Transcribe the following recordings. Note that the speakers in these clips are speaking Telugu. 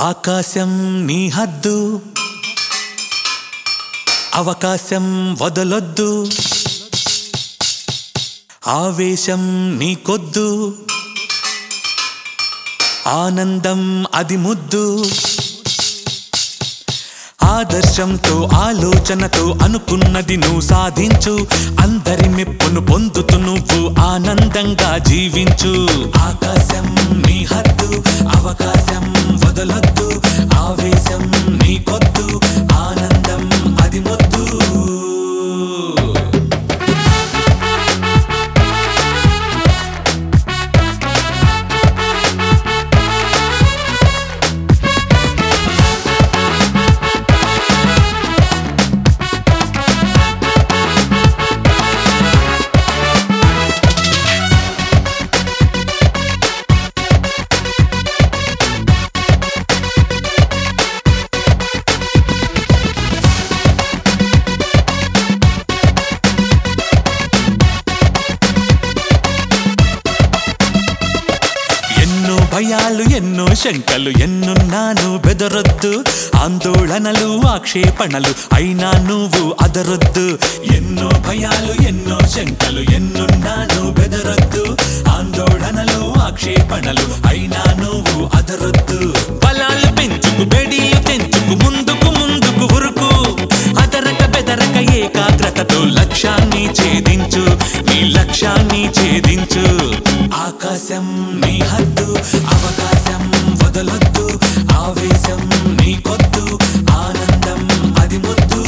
ఆకాశం నీ హద్దు అవకాశం వదలొద్దు ఆవేశం నీకొద్దు ఆనందం అది ముద్దు ఆదర్శంతో ఆలోచనతో అనుకున్నది నువ్వు సాధించు అందరి మెప్పును పొందుతూ నువ్వు ఆనందంగా జీవించు ఆకాశం నీ హద్దు అవకాశం వదలొద్దు ఆవేశం నీకొద్దు ఆనందం అది మొద్దు ఎన్నో భయాలు ఎన్నో శంకలు ఎన్నున్నాను బెదరొద్దు ఆందోళనలు ఆక్షేపణలు అయినా నువ్వు అదరొద్దు ఎన్నో భయాలు ఎన్నో శంకలు ఎన్నున్నాను బెదరొద్దు ఆందోళనలు ఆక్షేపణలు అయినా నువ్వు అదరొద్దు బలాలు పెంచుకు బెడీలు తెంచుకు ముందుకు ముందుకు ఉరుకు అదరక బెదరక ఏకాగ్రతతో లక్ష్యాన్ని ఛేదించు నీ లక్ష్యాన్ని ఛేదించు ఆకాశం నీ హద్దు అవకాశం వదలొద్దు ఆవేశం నీకొద్దు ఆనందం అది ముద్దు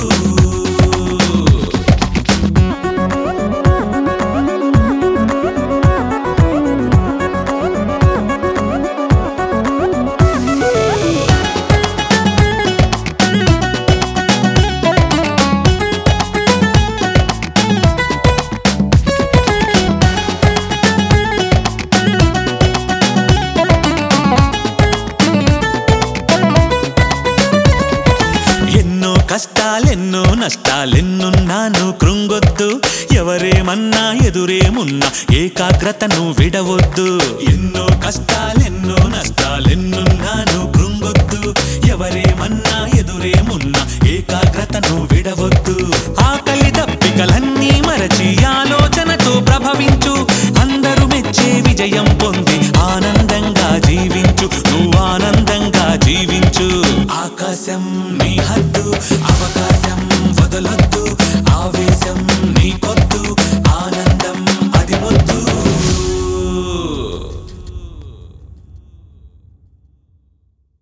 ఎన్నో కష్టాలెన్నో నష్టాలెన్నున్నాను కృంగొద్దు ఎవరేమన్నా ఎదురేమున్నా ఏకాగ్రతను విడవద్దు ఎన్నో కష్టాలెన్నో నష్టాలెన్నున్నాను కృంగొద్దు ఎవరేమన్నా ఎదురేమున్నా ఏకాగ్రతను విడవద్దు ఆకలి దప్పికలన్నీ మరచి ఆలోచనతో ప్రభవించు అందరూ మెచ్చే విజయం పొంది ఆనందంగా జీవించు నువ్వు ఆనందంగా జీవించు ఆకాశం నీ